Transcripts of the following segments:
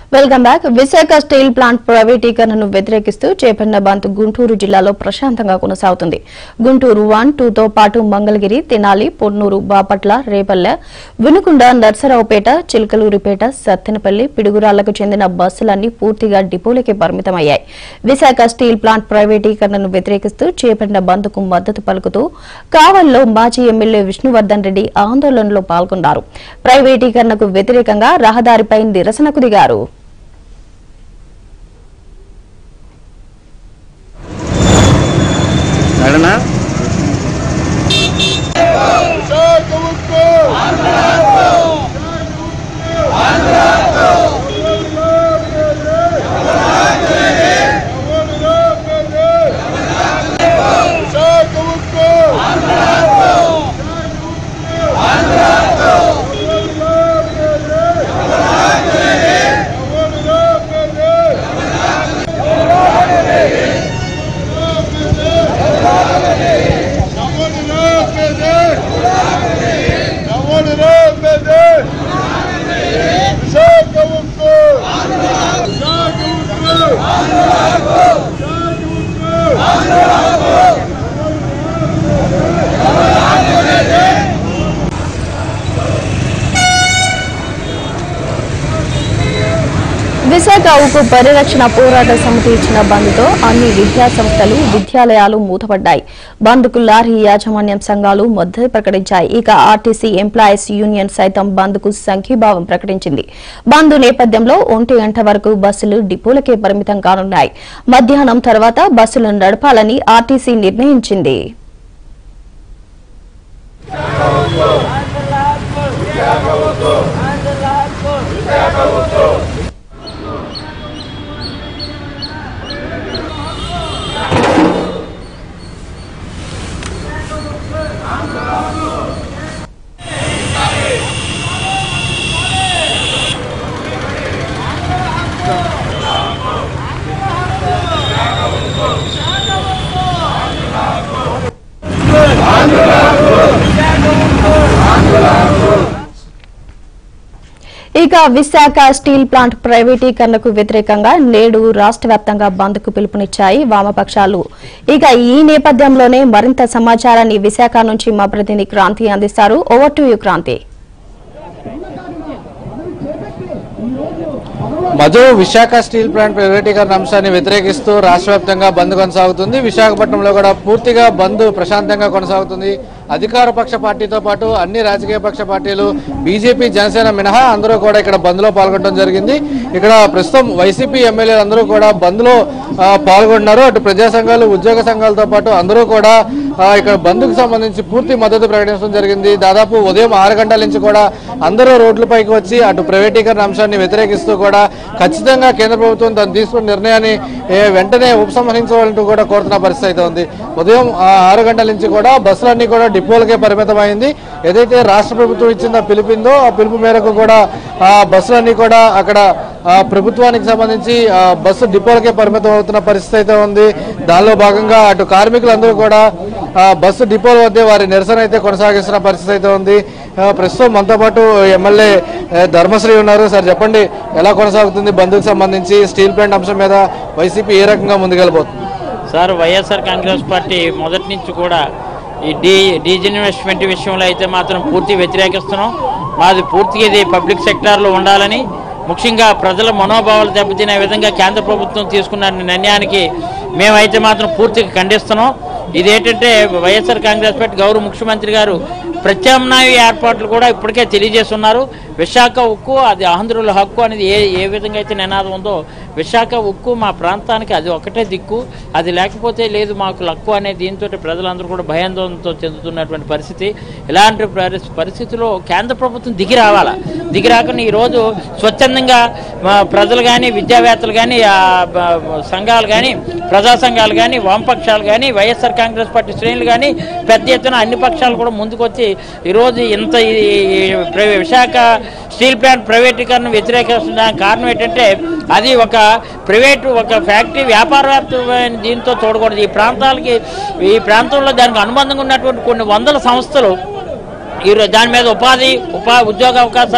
welcome back Visakha steel plant ప్రైవేటీకరణను వ్యతిరేకిస్తూ చేపట్టిన బంద్ గుంటూరు జిల్లాలో ప్రశాంతంగా కొనసాగుతుంది గుంటూరు వన్ టూతో పాటు మంగళగిరి తెనాలి పొన్నూరు బాపట్ల రేపల్లె వినుకొండ నర్సరావుపేట చిలకలూరిపేట సత్తెనపల్లి పిడుగురాళ్లకు చెందిన బస్సులన్నీ పూర్తిగా డిపోలకే పరిమితమయ్యాయి విశాఖ స్టీల్ ప్లాంట్ ప్రైవేటీకరణను వ్యతిరేకిస్తూ చేపట్టిన బంద్కు మద్దతు పలుకుతూ కావల్లో మాజీ ఎమ్మెల్యే విష్ణువర్ధన్ రెడ్డి ఆందోళనలో పాల్గొన్నారు ప్రైవేటీకరణకు వ్యతిరేకంగా రహదారిపై నిరసనకు దిగారు మేడనా విశాఖ ఉక్కు పరిరక్షణ పోరాట సమితి ఇచ్చిన బంద్తో అన్ని విద్యా సంస్థలు విద్యాలయాలు మూతపడ్డాయి బంద్కు లారీ యాజమాన్యం సంఘాలు మద్దతు ప్రకటించాయి ఇక ఆర్టీసీ ఎంప్లాయీస్ యూనియన్ సైతం బంద్కు సంఘీభావం ప్రకటించింది బంద్ నేపథ్యంలో ఒంటి గంట వరకు బస్సులు డిపోలకే పరిమితం కానున్నాయి మధ్యాహ్నం తర్వాత బస్సులను నడపాలని ఆర్టీసీ నిర్ణయించింది ఇక విశాఖ స్టీల్ ప్లాంట్ ప్రైవేటీకరణకు వ్యతిరేకంగా నేడు రాష్ట్ర వ్యాప్తంగా బంద్కు పిలుపునిచ్చాయి వామపక్షాలు ఇక ఈ నేపథ్యంలోనే మరింత సమాచారాన్ని విశాఖ నుంచి మా ప్రతినిధి క్రాంతి అందిస్తారు over to you Kranthi Madhu Visakha steel plant ప్రైవేటీకరణ అంశాన్ని వ్యతిరేకిస్తూ రాష్ట్ర వ్యాప్తంగా బంద్ కొనసాగుతుంది విశాఖపట్నంలో కూడా పూర్తిగా బంద్ ప్రశాంతంగా కొనసాగుతుంది అధికార పక్ష పార్టీతో పాటు అన్ని రాజకీయ పక్ష పార్టీలు బీజేపీ జనసేన మినహా అందరూ కూడా ఇక్కడ బంద్లో పాల్గొనడం జరిగింది ఇక్కడ ప్రస్తుతం వైసీపీ ఎమ్మెల్యేలు అందరూ కూడా బంద్లో ఆ, పాల్గొన్నారు అటు ప్రజా సంఘాలు ఉద్యోగ సంఘాలతో పాటు అందరూ కూడా ఆ, ఇక్కడ బంద్కు సంబంధించి పూర్తి మద్దతు ప్రకటించడం జరిగింది దాదాపు ఉదయం ఆరు గంటల నుంచి కూడా అందరూ రోడ్లపైకి వచ్చి అటు ప్రైవేటీకరణ అంశాన్ని వ్యతిరేకిస్తూ కూడా ఖచ్చితంగా కేంద్ర ప్రభుత్వం తను తీసుకున్న నిర్ణయాన్ని ఏ, వెంటనే ఉపసంహరించాలంటూ కూడా కోరుతున్న పరిస్థితి అయితే ఉంది ఉదయం ఆ, ఆరు గంటల నుంచి కూడా బస్సులన్నీ కూడా డిపోలకే పరిమితమైంది ఏదైతే రాష్ట్ర ప్రభుత్వం ఇచ్చిన పిలుపుందో ఆ పిలుపు మేరకు కూడా ఆ బస్సులన్నీ కూడా అక్కడ ఆ, ప్రభుత్వానికి సంబంధించి ఆ, బస్సు డిపోలకే పరిమితం అవుతున్న పరిస్థితి అయితే ఉంది దానిలో భాగంగా అటు కార్మికులందరూ కూడా ఆ, బస్సు డిపోల వద్దే వారి నిరసన అయితే కొనసాగిస్తున్న పరిస్థితి అయితే ఉంది ఆ, ప్రస్తుతం మనతో పాటు ఎమ్మెల్యే ఆ, ధర్మశ్రీ ఉన్నారు సార్ చెప్పండి ఎలా కొనసాగుతుంది బంద్కు సంబంధించి స్టీల్ ప్లాంట్ అంశం మీద వైసీపీ ఏ రకంగా ముందుకెళ్ళబోతుంది సార్ వైఎస్ఆర్ కాంగ్రెస్ పార్టీ మొదటి నుంచి కూడా ఈ డీ డీజిన్వెస్ట్మెంట్ విషయంలో అయితే మాత్రం పూర్తి వ్యతిరేకిస్తున్నాం మాది పూర్తిగా ఇది పబ్లిక్ సెక్టార్లో ఉండాలని ముఖ్యంగా ప్రజల మనోభావాలు దెబ్బతినే విధంగా కేంద్ర ప్రభుత్వం తీసుకున్న నిర్ణయానికి మేమైతే మాత్రం పూర్తిగా ఖండిస్తున్నాం ఇదేంటంటే వైఎస్ఆర్ కాంగ్రెస్ పార్టీ గౌరవ ముఖ్యమంత్రి గారు ప్రత్యామ్నాయ ఏర్పాట్లు కూడా ఇప్పటికే తెలియజేస్తున్నారు విశాఖ ఉక్కు అది ఆంధ్రుల హక్కు అనేది ఏ ఏ విధంగా అయితే నినాదం ఉందో విశాఖ ఉక్కు మా ప్రాంతానికి అది ఒకటే దిక్కు అది లేకపోతే లేదు మాకు లక్కు అనే దీంతో ప్రజలందరూ కూడా భయాందోళనతో చెందుతున్నటువంటి పరిస్థితి ఇలాంటి పరిస్- పరిస్థితిలో కేంద్ర ప్రభుత్వం దిగి రావాలా దిగి రాకుండా ఈరోజు స్వచ్ఛందంగా మా ప్రజలు కానీ విద్యావేత్తలు కానీ సంఘాలు కానీ ప్రజా సంఘాలు కానీ వామపక్షాలు కానీ వైఎస్ఆర్ కాంగ్రెస్ పార్టీ శ్రేణులు కానీ పెద్ద ఎత్తున అన్ని పక్షాలు కూడా ముందుకొచ్చి ఈరోజు ఇంత ఈ ఈ ప్ర- విశాఖ స్టీల్ ప్లాంట్ ప్రైవేటీకరణ వ్యతిరేకించడానికి కారణం ఏంటంటే అది ఒక ప్రైవేటు ఒక ఫ్యాక్టరీ వ్యాపారవ్యాప్తమైన దీంతో చూడకూడదు ఈ ప్రాంతాలకి ఈ ప్రాంతంలో దానికి అనుబంధంగా ఉన్నటువంటి కొన్ని వందల సంస్థలు ఈరోజు దాని మీద ఉపాధి ఉపా ఉద్యోగ అవకాశాలు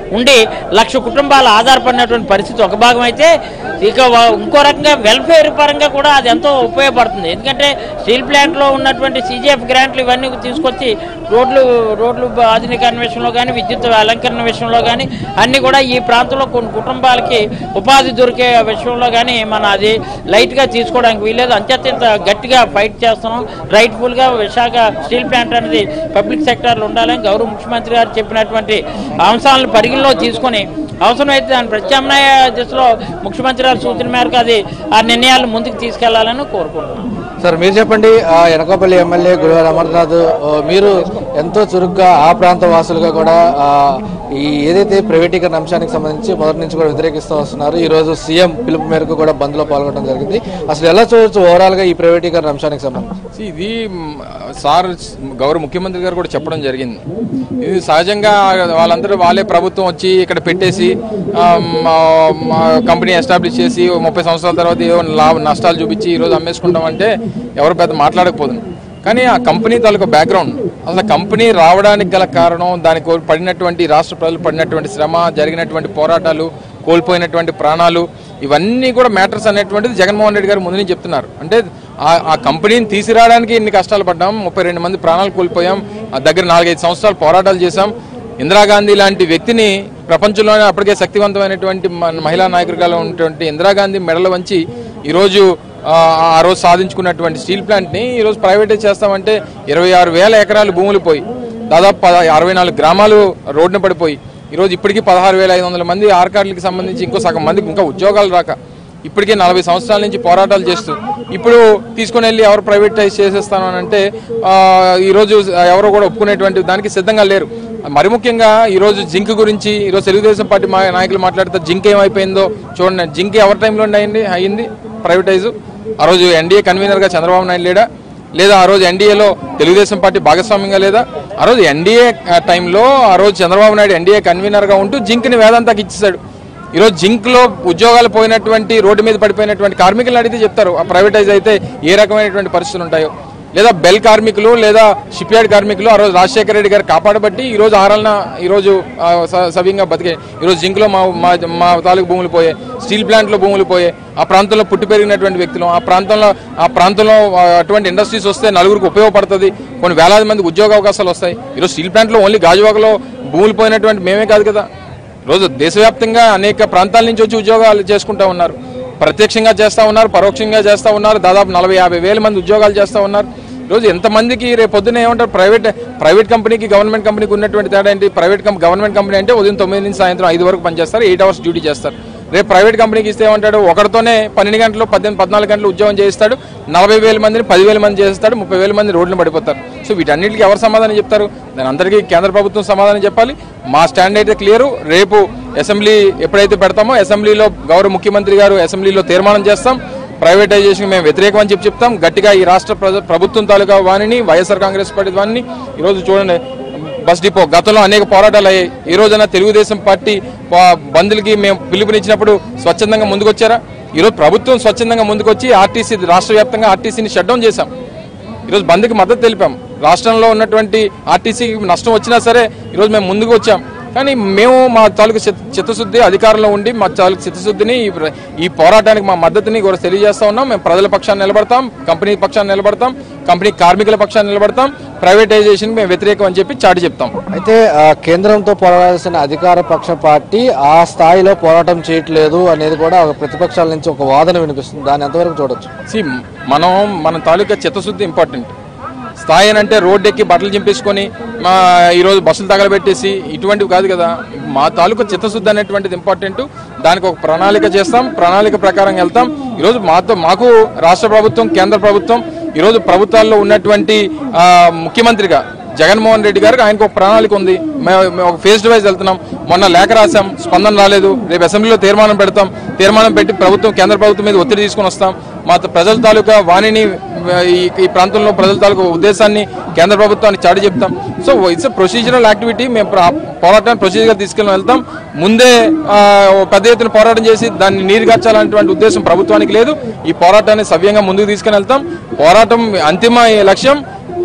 ఉండి లక్ష కుటుంబాలు ఆధారపడినటువంటి పరిస్థితి ఒక భాగం అయితే ఇక వా- ఇంకో రకంగా వెల్ఫేర్ పరంగా కూడా అది ఎంతో ఉపయోగపడుతుంది ఎందుకంటే స్టీల్ ప్లాంట్లో ఉన్నటువంటి సీజీఎఫ్ గ్రాంట్లు ఇవన్నీ తీసుకొచ్చి రోడ్లు రోడ్లు ఆధునీకరణ విషయంలో కానీ విద్యుత్ అలంకరణ విషయంలో కానీ అన్నీ కూడా ఈ ప్రాంతంలో కొన్ని కుటుంబాలకి ఉపాధి దొరికే విషయంలో కానీ మన అది లైట్గా తీసుకోవడానికి వీలేదు అంత్యంత ఇంత గట్టిగా ఫైట్ చేస్తున్నాం రైట్ఫుల్గా విశాఖ స్టీల్ ప్లాంట్ అనేది పబ్లిక్ సెక్టార్లో ఉండాలని గౌరవ ముఖ్యమంత్రి గారు చెప్పినటువంటి అంశాలను పరిగణలో తీసుకొని అవసరమైతే దాని ప్రత్యామ్నాయ దిశలో ముఖ్యమంత్రి గారి సూచన మేరకు అది ఆ నిర్ణయాలు ముందుకు తీసుకెళ్లాలని కోరుకుంటున్నాం సార్ మీరు చెప్పండి ఆ ఎనకపల్లి ఎమ్మెల్యే గురువారు అమర్నాథ్ ఓ, మీరు ఎంతో చురుగ్గా ఆ ప్రాంత వాసులుగా కూడా ఆ, ఈ ఏదైతే ప్రైవేటీకరణ అంశానికి సంబంధించి మొదటి నుంచి కూడా వ్యతిరేకిస్తూ వస్తున్నారు ఈ రోజు సీఎం పిలుపు మేరకు కూడా బంద్లో పాల్గొనడం జరిగింది అసలు ఎలా చూడొచ్చు ఓవరాల్ గా ఈ ప్రైవేటీకరణ అంశానికి సంబంధించి See, ఇది మ్, సార్ గౌరవ ముఖ్యమంత్రి గారు కూడా చెప్పడం జరిగింది ఇది సహజంగా వాళ్ళందరూ వాళ్ళే ప్రభుత్వం వచ్చి ఇక్కడ పెట్టేసి ఆ, మా- మా కంపెనీ ఎస్టాబ్లిష్ చేసి ఓ ముప్పై సంవత్సరాల తర్వాత ఏవో లాభ నష్టాలు చూపించి ఈరోజు అమ్మేసుకుంటాం అంటే ఎవరు పెద్ద మాట్లాడకపోతుంది కానీ ఆ కంపెనీ తాలూకు బ్యాక్గ్రౌండ్ అసలు కంపెనీ రావడానికి గల కారణం దానికి పడినటువంటి రాష్ట్ర ప్రజలు పడినటువంటి శ్రమ జరిగినటువంటి పోరాటాలు కోల్పోయినటువంటి ప్రాణాలు ఇవన్నీ కూడా మ్యాటర్స్ అనేటువంటిది జగన్మోహన్ రెడ్డి గారు ముందు నుంచి చెప్తున్నారు అంటే ఆ- ఆ కంపెనీని తీసుకురావడానికి ఇన్ని కష్టాలు పడ్డాం ముప్పై రెండు మంది ప్రాణాలు కోల్పోయాం ఆ దగ్గర నాలుగైదు సంవత్సరాలు పోరాటాలు చేశాం ఇందిరాగాంధీ లాంటి వ్యక్తిని ప్రపంచంలోనే అప్పటికే శక్తివంతమైనటువంటి మన మహిళా నాయకుడిగా ఉన్నటువంటి ఇందిరాగాంధీ మెడలు వంచి ఈరోజు ఆ, ఆ రోజు సాధించుకున్నటువంటి స్టీల్ ప్లాంట్ని ఈరోజు ప్రైవేటైజ్ చేస్తామంటే ఇరవై ఆరు వేల ఎకరాలు భూములు పోయి దాదాపు పద అరవై నాలుగు గ్రామాలు రోడ్డున పడిపోయి ఈరోజు ఇప్పటికీ పదహారు వేల ఐదు వందల మంది ఆర్కార్డులకి సంబంధించి ఇంకో సగం మందికి ఇంకా ఉద్యోగాలు రాక ఇప్పటికే నలభై సంవత్సరాల నుంచి పోరాటాలు చేస్తూ ఇప్పుడు తీసుకుని వెళ్ళి ఎవరు ప్రైవేటైజ్ చేసేస్తాను అని అంటే ఆ, ఈరోజు ఎవరు కూడా ఒప్పుకునేటువంటి దానికి సిద్ధంగా లేరు మరి ముఖ్యంగా ఈరోజు జింక్ గురించి ఈరోజు తెలుగుదేశం పార్టీ మా నాయకులు మాట్లాడితే జింక్ ఏమైపోయిందో చూడండి జింక్ ఎవరి టైంలో అయింది అయింది ప్రైవేటైజ్ ఆ రోజు ఎన్డీఏ కన్వీనర్గా చంద్రబాబు నాయుడు లేడా లేదా ఆ రోజు ఎన్డీఏలో తెలుగుదేశం పార్టీ భాగస్వామ్యంగా లేదా ఆ రోజు ఎన్డీఏ టైంలో ఆ రోజు చంద్రబాబు నాయుడు ఎన్డీఏ కన్వీనర్గా ఉంటూ జింక్ని వేదాంతాకి ఇచ్చేశాడు ఈరోజు జింక్లో ఉద్యోగాలు పోయినటువంటి రోడ్డు మీద పడిపోయినటువంటి కార్మికులను అడిగితే చెప్తారు ఆ ప్రైవేటైజ్ అయితే ఏ రకమైనటువంటి పరిస్థితులు ఉంటాయో లేదా బెల్ కార్మికులు లేదా షిప్ యార్డ్ కార్మికులు ఆ రోజు రాజశేఖర రెడ్డి గారు కాపాడబట్టి ఈ రోజు ఆరాలన ఈ రోజు ఆ, స- సవ్యంగా బతికే ఈ రోజు జింక్లో మా మా మా తాలూకు భూములు పోయే స్టీల్ ప్లాంట్లో భూములు పోయే ఆ ప్రాంతంలో పుట్టి పెరిగినటువంటి వ్యక్తులు ఆ ప్రాంతంలో ఆ ప్రాంతంలో ఆ, అటువంటి ఇండస్ట్రీస్ వస్తే నలుగురికి ఉపయోగపడుతుంది కొన్ని వేలాది మందికి ఉద్యోగ అవకాశాలు వస్తాయి ఈరోజు స్టీల్ ప్లాంట్లో ఓన్లీ గాజువాకలో భూములు పోయినటువంటి మేమే కాదు కదా రోజు దేశవ్యాప్తంగా అనేక ప్రాంతాల నుంచి వచ్చి ఉద్యోగాలు చేసుకుంటా ఉన్నారు ప్రత్యక్షంగా చేస్తూ ఉన్నారు పరోక్షంగా చేస్తూ ఉన్నారు దాదాపు నలభై యాభై వేల మంది ఉద్యోగాలు చేస్తూ ఉన్నారు ఈరోజు ఎంతమందికి రేపు పొద్దున ఏమంటారు ప్రైవేట్ ప్రైవేట్ కంపెనీకి గవర్నమెంట్ కంపెనీకి ఉన్నటువంటి తేడా ఏంటి ప్రైవేట్ కంపెనీ గవర్నమెంట్ కంపెనీ అంటే ఉదయం తొమ్మిది నుంచి సాయంత్రం ఐదు వరకు పనిచేస్తారు ఎయిట్ అవర్స్ డ్యూటీ చేస్తారు రేపు ప్రైవేట్ కంపెనీకి ఇస్తే ఏమంటాడు ఒకరితోనే పన్నెండు గంటలు పద్దెనిమిది పద్నాలుగు గంటలు ఉద్యోగం చేయిస్తాడు నలభై వేల మందిని పదివేల మంది చేస్తాడు ముప్పై వేల మంది రోడ్లు పడిపోతారు సో వీటన్నిటికీ ఎవరు సమాధానం చెప్తారు దాని అందరికీ కేంద్ర ప్రభుత్వం సమాధానం చెప్పాలి మా స్టాండ్ అయితే క్లియరు రేపు అసెంబ్లీ ఎప్పుడైతే పెడతామో అసెంబ్లీలో గౌరవ ముఖ్యమంత్రి గారు అసెంబ్లీలో తీర్మానం చేస్తాం ప్రైవేటైజేషన్ మేము వ్యతిరేకం అని చెప్పి చెప్తాం గట్టిగా ఈ రాష్ట్ర ప్రజ- ప్రభుత్వం తాలూకా వాణిని వైఎస్ఆర్ కాంగ్రెస్ పార్టీ వాణిని ఈరోజు చూడండి బస్ డిపో గతంలో అనేక పోరాటాలు అయ్యాయి ఈ రోజున తెలుగుదేశం పార్టీ ప- బంధులకి మేము పిలుపునిచ్చినప్పుడు స్వచ్ఛందంగా ముందుకొచ్చారా ఈరోజు ప్రభుత్వం స్వచ్ఛందంగా ముందుకొచ్చి ఆర్టీసీ రాష్ట్ర వ్యాప్తంగా ఆర్టీసీని షట్ డౌన్ చేశాం ఈరోజు బంద్కి మద్దతు తెలిపాం రాష్ట్రంలో ఉన్నటువంటి ఆర్టీసీకి నష్టం వచ్చినా సరే ఈరోజు మేము ముందుకు వచ్చాం కానీ మేము మా తాలూకు చిత్త- చిత్తశుద్ధి అధికారంలో ఉండి మా తాలూకు చిత్తశుద్ధిని ఈ ప్ర- ఈ పోరాటానికి మా మద్దతుని కూడా తెలియజేస్తా ఉన్నాం మేము ప్రజల పక్షాన్ని నిలబడతాం కంపెనీ పక్షాన్ని నిలబడతాం కంపెనీ కార్మికుల పక్షాన్ని నిలబడతాం ప్రైవేటైజేషన్ మేము వ్యతిరేకం అని చెప్పి చాటి చెప్తాం అయితే ఆ, కేంద్రంతో పోరాడాల్సిన అధికార పక్ష పార్టీ ఆ స్థాయిలో పోరాటం చేయట్లేదు అనేది కూడా ఒక ప్రతిపక్షాల నుంచి ఒక వాదన వినిపిస్తుంది దాన్ని ఎంతవరకు చూడొచ్చు సి మనం మన తాలూకా చిత్తశుద్ధి ఇంపార్టెంట్ స్థాయి అని అంటే రోడ్డు ఎక్కి బట్టలు చింపేసుకొని మా ఈరోజు బస్సులు తగలబెట్టేసి ఇటువంటివి కాదు కదా మా తాలూకా చిత్తశుద్ధి అనేటువంటిది ఇంపార్టెంట్ దానికి ఒక ప్రణాళిక చేస్తాం ప్రణాళిక ప్రకారం వెళ్తాం ఈరోజు మాతో మాకు రాష్ట్ర ప్రభుత్వం కేంద్ర ప్రభుత్వం ఈరోజు ప్రభుత్వాల్లో ఉన్నటువంటి ఆ, ముఖ్యమంత్రిగా జగన్మోహన్ రెడ్డి గారికి ఆయనకు ఒక ప్రణాళిక ఉంది మేము మేము ఒక ఫేస్ వైజ్ వెళ్తున్నాం మొన్న లేఖ రాసాం స్పందన రాలేదు రేపు అసెంబ్లీలో తీర్మానం పెడతాం తీర్మానం పెట్టి ప్రభుత్వం కేంద్ర ప్రభుత్వం మీద ఒత్తిడి తీసుకుని వస్తాం మా త- ప్రజల తాలూకా వాణిని ఆ, ఈ ఈ ప్రాంతంలో ప్రజల తాలూకా ఉద్దేశాన్ని కేంద్ర ప్రభుత్వానికి చాటి చెప్తాం సో ఇట్స్ ప్రొసీజరల్ యాక్టివిటీ మేము ప్ర- పోరాటాన్ని ప్రొసీజర్గా తీసుకెళ్ళి వెళ్తాం ముందే ఆ, ఓ పెద్ద ఎత్తున పోరాటం చేసి దాన్ని నీరుగార్చాలనేటువంటి ఉద్దేశం ప్రభుత్వానికి లేదు ఈ పోరాటాన్ని సవ్యంగా ముందుకు తీసుకుని వెళ్తాం పోరాటం అంతిమ లక్ష్యం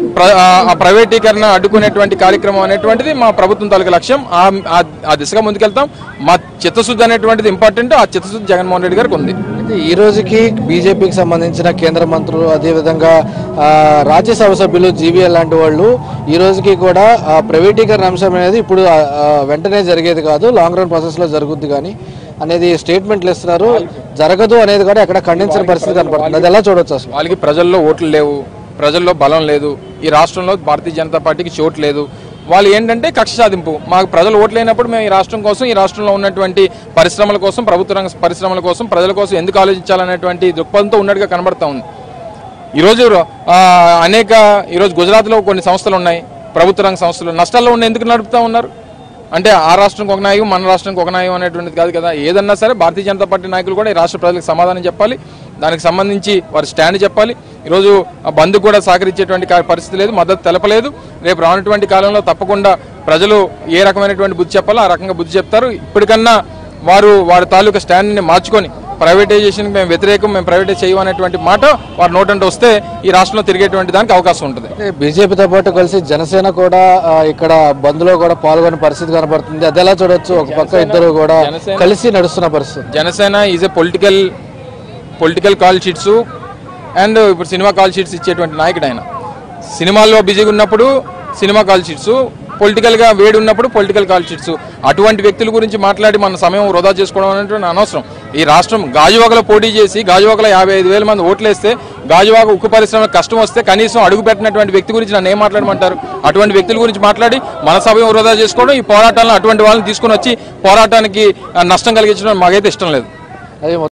ప్ర- ఆ ఆ ప్రైవేటీకరణ అడ్డుకునేటువంటి కార్యక్రమం అనేటువంటిది మా ప్రభుత్వం తాలూకు లక్ష్యం ఆ- ఆ- ఆ దిశగా ముందుకెళ్తాం మా చిత్తశుద్ధి అనేటువంటిది ఇంపార్టెంట్ ఆ చిత్తశుద్ధి జగన్మోహన్ రెడ్డి గారికి ఉంది అయితే ఈ రోజుకి బీజేపీకి సంబంధించిన కేంద్ర మంత్రులు అదేవిధంగా ఆ, రాజ్యసభ సభ్యులు జీవీఎల్ లాంటి వాళ్ళు ఈ రోజుకి కూడా ఆ, ప్రైవేటీకరణ అంశం అనేది ఇప్పుడు ఆ, ఆ, వెంటనే జరిగేది కాదు లాంగ్ రన్ ప్రాసెస్ లో జరుగుద్ది కానీ అనేది స్టేట్మెంట్లు ఇస్తున్నారు జరగదు అనేది కూడా ఎక్కడ ఖండించిన పరిస్థితి కనపడుతుంది అది ఎలా చూడొచ్చు అసలు వాళ్ళకి ప్రజల్లో ఓట్లు లేవు ప్రజల్లో బలం లేదు ఈ రాష్ట్రంలో భారతీయ జనతా పార్టీకి చోటు లేదు వాళ్ళు ఏంటంటే కక్ష సాధింపు మాకు ప్రజలు ఓట్లు లేనప్పుడు మేము ఈ రాష్ట్రం కోసం ఈ రాష్ట్రంలో ఉన్నటువంటి పరిశ్రమల కోసం ప్రభుత్వ రంగ పరిశ్రమల కోసం ప్రజల కోసం ఎందుకు ఆలోచించాలనేటువంటి దృక్పథంతో ఉన్నట్టుగా కనబడతా ఉంది ఈరోజు ఆ, అనేక ఈరోజు గుజరాత్లో కొన్ని సంస్థలు ఉన్నాయి ప్రభుత్వ రంగ సంస్థలు నష్టాల్లో ఉన్న ఎందుకు నడుపుతా ఉన్నారు అంటే ఆ రాష్ట్రానికి ఒక నాయకం మన రాష్ట్రానికి ఒక నాయకం అనేటువంటిది కాదు కదా ఏదన్నా సరే భారతీయ జనతా పార్టీ నాయకులు కూడా ఈ రాష్ట్ర ప్రజలకు సమాధానం చెప్పాలి దానికి సంబంధించి వారి స్టాండ్ చెప్పాలి ఈరోజు ఆ బంద్ కూడా సహకరించేటువంటి కా- పరిస్థితి లేదు మద్దతు తెలపలేదు రేపు రానటువంటి కాలంలో తప్పకుండా ప్రజలు ఏ రకమైనటువంటి బుద్ధి చెప్పాలో ఆ రకంగా బుద్ధి చెప్తారు ఇప్పటికన్నా వారు వారి తాలూకా స్టాండ్ని మార్చుకొని ప్రైవేటైజేషన్కి మేము వ్యతిరేకం మేము ప్రైవేటైజ్ చేయము అనేటువంటి మాట వారి నోటంటే వస్తే ఈ రాష్ట్రంలో తిరిగేటువంటి దానికి అవకాశం ఉంటుంది అంటే బీజేపీతో పాటు కలిసి జనసేన కూడా ఆ, ఇక్కడ బంద్ లో కూడా పాల్గొనే పరిస్థితి కనబడుతుంది అది ఎలా చూడొచ్చు ఒక పక్క ఇద్దరు కూడా జనసేన- కలిసి నడుస్తున్న పరిస్థితి Janasena is a political political call sheets and ఇప్పుడు సినిమా కాల్ షీట్స్ ఇచ్చేటువంటి నాయకుడు ఆయన సినిమాల్లో బిజీగా ఉన్నప్పుడు సినిమా కాల్ షీట్స్ పొలిటికల్గా వేడి ఉన్నప్పుడు పొలిటికల్ కాల్ షీట్స్ అటువంటి వ్యక్తుల గురించి మాట్లాడి మన సమయం వృధా చేసుకోవడం అనేటువంటి అనవసరం ఈ రాష్ట్రం గాజువాకలో పోటీ చేసి గాజువాకలో యాభై ఐదు వేల మంది ఓట్లేస్తే గాజువాక ఉక్కు పరిశ్రమ కష్టం వస్తే కనీసం అడుగు పెట్టినటువంటి వ్యక్తి గురించి నన్ను ఏం మాట్లాడమంటారు అటువంటి వ్యక్తుల గురించి మాట్లాడి మన సమయం వృధా చేసుకోవడం ఈ పోరాటాలను అటువంటి వాళ్ళని తీసుకొని వచ్చి పోరాటానికి ఆ, నష్టం కలిగించడం మాకైతే ఇష్టం లేదు అది